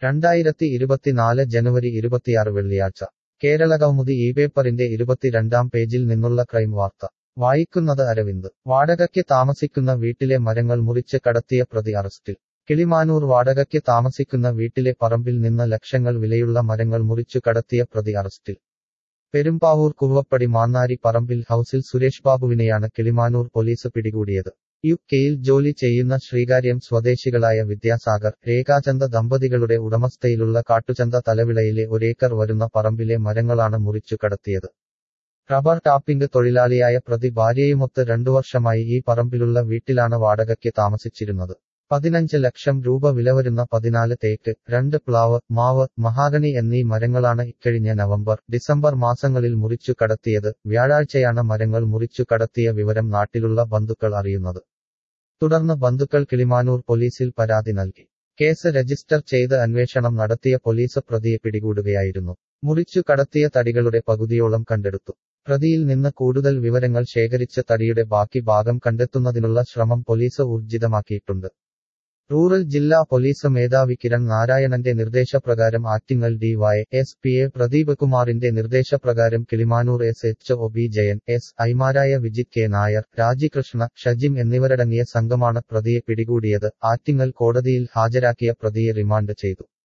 രണ്ടായിരത്തി ഇരുപത്തിനാല് ജനുവരി ഇരുപത്തിയാറ് വെള്ളിയാഴ്ച കേരളകൗമുദി ഈ പേപ്പറിന്റെ ഇരുപത്തിരണ്ടാം പേജിൽ നിന്നുള്ള ക്രൈം വാർത്ത വായിക്കുന്നത് അരവിന്ദ് വാടകയ്ക്ക് താമസിക്കുന്ന വീട്ടിലെ മരങ്ങൾ മുറിച്ച് കടത്തിയ പ്രതി അറസ്റ്റിൽ കിളിമാനൂർ വാടകയ്ക്ക് താമസിക്കുന്ന വീട്ടിലെ പറമ്പിൽ നിന്ന് ലക്ഷങ്ങൾ വിലയുള്ള മരങ്ങൾ മുറിച്ചു കടത്തിയ പ്രതി അറസ്റ്റിൽ പെരുമ്പാവൂർ കുറുവപ്പടി മാന്നാരി പറമ്പിൽ ഹൌസിൽ സുരേഷ് ബാബുവിനെയാണ് കിളിമാനൂർ പോലീസ് പിടികൂടിയത് യു കെയിൽ ജോലി ചെയ്യുന്ന ശ്രീകാര്യം സ്വദേശികളായ വിദ്യാസാഗർ രേഖാചന്ദ ദമ്പതികളുടെ ഉടമസ്ഥയിലുള്ള കാട്ടുചന്ത തലവിളയിലെ ഒരേക്കർ വരുന്ന പറമ്പിലെ മരങ്ങളാണ് മുറിച്ചു കടത്തിയത് റബ്ബർ ടാപ്പിംഗ് തൊഴിലാളിയായ പ്രതി ഭാര്യയുമൊത്ത് രണ്ടു വർഷമായി ഈ പറമ്പിലുള്ള വീട്ടിലാണ് വാടകയ്ക്ക് താമസിച്ചിരുന്നത് പതിനഞ്ച് ലക്ഷം രൂപ വില വരുന്ന പതിനാല് തേക്ക് രണ്ട് പ്ലാവ് മാവ് മഹാഗണി എന്നീ മരങ്ങളാണ് ഇക്കഴിഞ്ഞ നവംബർ ഡിസംബർ മാസങ്ങളിൽ മുറിച്ചു കടത്തിയത് വ്യാഴാഴ്ചയാണ് മരങ്ങൾ മുറിച്ചു കടത്തിയ വിവരം നാട്ടിലുള്ള ബന്ധുക്കൾ അറിയുന്നത് തുടർന്ന് ബന്ധുക്കൾ കിളിമാനൂർ പോലീസിൽ പരാതി നൽകി കേസ് രജിസ്റ്റർ ചെയ്ത് അന്വേഷണം നടത്തിയ പോലീസ് പ്രതിയെ പിടികൂടുകയായിരുന്നു മുറിച്ചു കടത്തിയ തടികളുടെ പകുതിയോളം കണ്ടെടുത്തു പ്രതിയിൽ നിന്ന് കൂടുതൽ വിവരങ്ങൾ ശേഖരിച്ച് തടിയുടെ ബാക്കി ഭാഗം കണ്ടെത്തുന്നതിനുള്ള ശ്രമം പോലീസ് ഊർജിതമാക്കിയിട്ടുണ്ട് റൂറൽ ജില്ലാ പോലീസ് മേധാവി കിരൺ നാരായണന്റെ നിർദ്ദേശപ്രകാരം Attingal D Y S P A Pradeep കുമാറിന്റെ നിർദ്ദേശപ്രകാരം Kilimanoor S H O B Jayan S ഐമാരായ വിജിത് കെ നായർ രാജികൃഷ്ണ ഷജിം എന്നിവരടങ്ങിയ സംഘമാണ് പ്രതിയെ പിടികൂടിയത് ആറ്റിങ്ങൽ കോടതിയിൽ ഹാജരാക്കിയ പ്രതിയെ റിമാൻഡ് ചെയ്തു